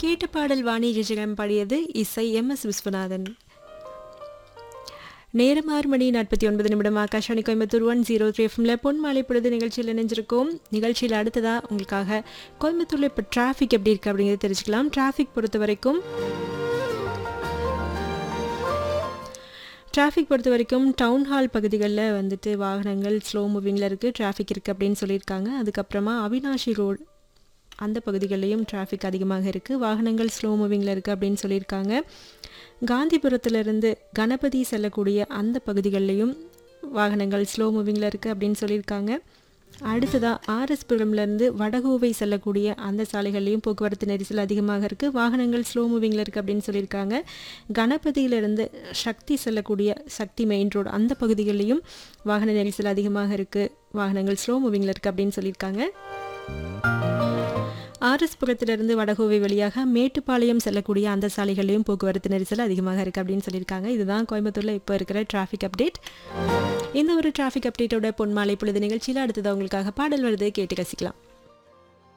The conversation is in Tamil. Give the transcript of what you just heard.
கேட்ட பாடல் வாணி ஜெஜகம் பாடியது இசை எம் எஸ் விஸ்வநாதன் நேரம் ஆறு மணி நாற்பத்தி ஒன்பது நிமிடம் Akashvani Coimbatore one zero three எஃப்எம்ல பொன் மாலை பொழுது நிகழ்ச்சியில் இணைஞ்சிருக்கோம் நிகழ்ச்சியில் அடுத்ததாக உங்களுக்காக கோயம்புத்தூரில் இப்போ டிராஃபிக் எப்படி இருக்குது அப்படிங்கிறத தெரிஞ்சுக்கலாம் டிராஃபிக் பொறுத்த வரைக்கும் டிராஃபிக் பொறுத்த வரைக்கும் டவுன் ஹால் பகுதிகளில் வந்துட்டு வாகனங்கள் ஸ்லோ மூவிங்கில் இருக்குது டிராஃபிக் இருக்குது அப்படின்னு சொல்லியிருக்காங்க அதுக்கப்புறமா அவினாஷி ரோடு அந்த பகுதிகளிலையும் டிராஃபிக் அதிகமாக இருக்குது வாகனங்கள் ஸ்லோ மூவிங்கில் இருக்குது அப்படின்னு சொல்லியிருக்காங்க காந்திபுரத்துலேருந்து கணபதி செல்லக்கூடிய அந்த பகுதிகளிலையும் வாகனங்கள் ஸ்லோ மூவிங்கில் இருக்குது அப்படின்னு சொல்லியிருக்காங்க அடுத்ததாக ஆர்எஸ்புரம்லேருந்து வடகோவை செல்லக்கூடிய அந்த சாலைகள்லையும் போக்குவரத்து நெரிசல் அதிகமாக இருக்குது வாகனங்கள் ஸ்லோ மூவிங்கில் இருக்குது அப்படின்னு சொல்லியிருக்காங்க கணபதியிலிருந்து சக்தி செல்லக்கூடிய சக்தி மெயின் ரோடு அந்த பகுதிகளிலையும் வாகன நெரிசல் அதிகமாக இருக்குது வாகனங்கள் ஸ்லோ மூவிங்கில் இருக்குது அப்படின்னு சொல்லியிருக்காங்க ஆர்எஸ்புரத்திலிருந்து வடகோவை வழியாக மேட்டுப்பாளையம் செல்லக்கூடிய அந்த சாலைகளையும் போக்குவரத்து நெரிசல் அதிகமாக இருக்குது அப்படின்னு சொல்லியிருக்காங்க இதுதான் கோயம்புத்தூரில் இப்போ இருக்கிற டிராஃபிக் அப்டேட் இந்த ஒரு டிராஃபிக் அப்டேட்டோட பொன்மாலை பொழுது நிகழ்ச்சியில் அடுத்தது அவங்களுக்காக பாடல் வருது கேட்டு ரசிக்கலாம்